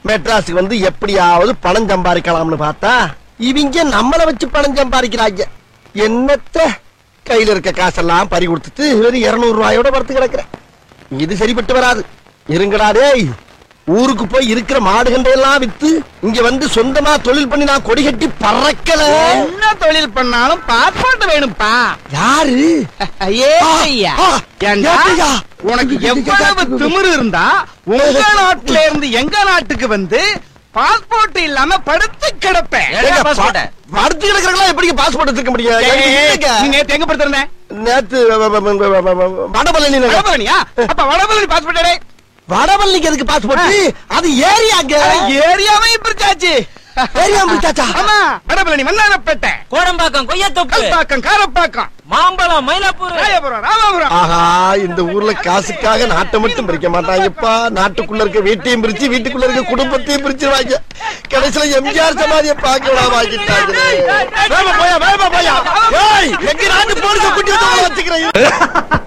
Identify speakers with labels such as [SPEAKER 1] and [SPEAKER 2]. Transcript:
[SPEAKER 1] மெட்ராஸுக்கு வந்து எப்படியாவது பணம் சம்பாதிக்கலாம்னு பார்த்தா இவங்க நம்மள வச்சு பணம் சம்பாதிக்கிறாங்க என்னத்த கையில இருக்க காசெல்லாம் பறி கொடுத்துட்டு வெறும் இருநூறு ரூபாயோட படுத்து கிடக்குறேன் இது சரிப்பட்டு வராது இருங்கடா டேய் ஊருக்கு போய் இருக்கிற மாடுகண்டை எல்லாம் வித்து இங்க வந்து சொந்தமா தொழில் பண்ணி நான் கொடி கட்டி பறக்கல
[SPEAKER 2] என்ன தொழில் பண்ணாலும் பாஸ்போர்ட் வேணும்ப்பா
[SPEAKER 1] யாரு
[SPEAKER 2] ஏ ஐயா
[SPEAKER 1] ஆ,
[SPEAKER 2] ஏண்டா,
[SPEAKER 1] ஏப்பையா?
[SPEAKER 2] உனக்கு எவ்வளவு திமிரு இருந்தா உங்க நாட்டுல இருந்து எங்க நாட்டுக்கு வந்து பாஸ்போர்ட் இல்லாம படுத்து கிடப்பேன்
[SPEAKER 1] ஏங்க,
[SPEAKER 3] பாஸ்போர்ட்ட?
[SPEAKER 1] ப- படுத்து கிடக்குறவங்களா எப்படிங்க பாஸ்போர்ட் எடுத்துக்க முடியும்
[SPEAKER 2] ஏய்,
[SPEAKER 1] எனக்கு
[SPEAKER 2] ஏய்,
[SPEAKER 1] இல்லைங்க.
[SPEAKER 2] நீ நேத்து எங்க படுத்திருந்தேன்
[SPEAKER 1] நேத்து வ- வ- வ- வ- வ- வ- வடபழனி நகர்.
[SPEAKER 2] வடபழனியா அப்ப வடபழனி பாஸ்போர்ட்
[SPEAKER 1] வடபழனிக்கு எதுக்கு பாஸ்போர்ட் அது ஏரியாங்க
[SPEAKER 2] ஏரியாவே பிரிச்சாச்சு
[SPEAKER 1] ஏரியா முடிச்சாச்சா
[SPEAKER 2] ஆமா வடபழனி மன்னாரப்பேட்டை
[SPEAKER 3] கோடம்பாக்கம் கொய்யாத்தோப்பு
[SPEAKER 2] கல்பாக்கம் காரப்பாக்கம்
[SPEAKER 3] மாம்பழம் மயிலாப்பூர்
[SPEAKER 2] ராயபுரம் ராமாபுரம்
[SPEAKER 1] ஆஹா இந்த ஊர்ல காசுக்காக நாட்டை மட்டும் பிரிக்க மாட்டாங்கப்பா நாட்டுக்குள்ள இருக்க வீட்டையும் பிரிச்சு வீட்டுக்குள்ள இருக்க குடும்பத்தையும் பிரிச்சிருவாங்க கடைசியில எம்ஜிஆர் சமாதிய பார்க்க விடாம வேமா போயா வேமா போயா ஏய் எங்க நாட்டு போலீஸ குட்டி வச்சுக்கிறேன்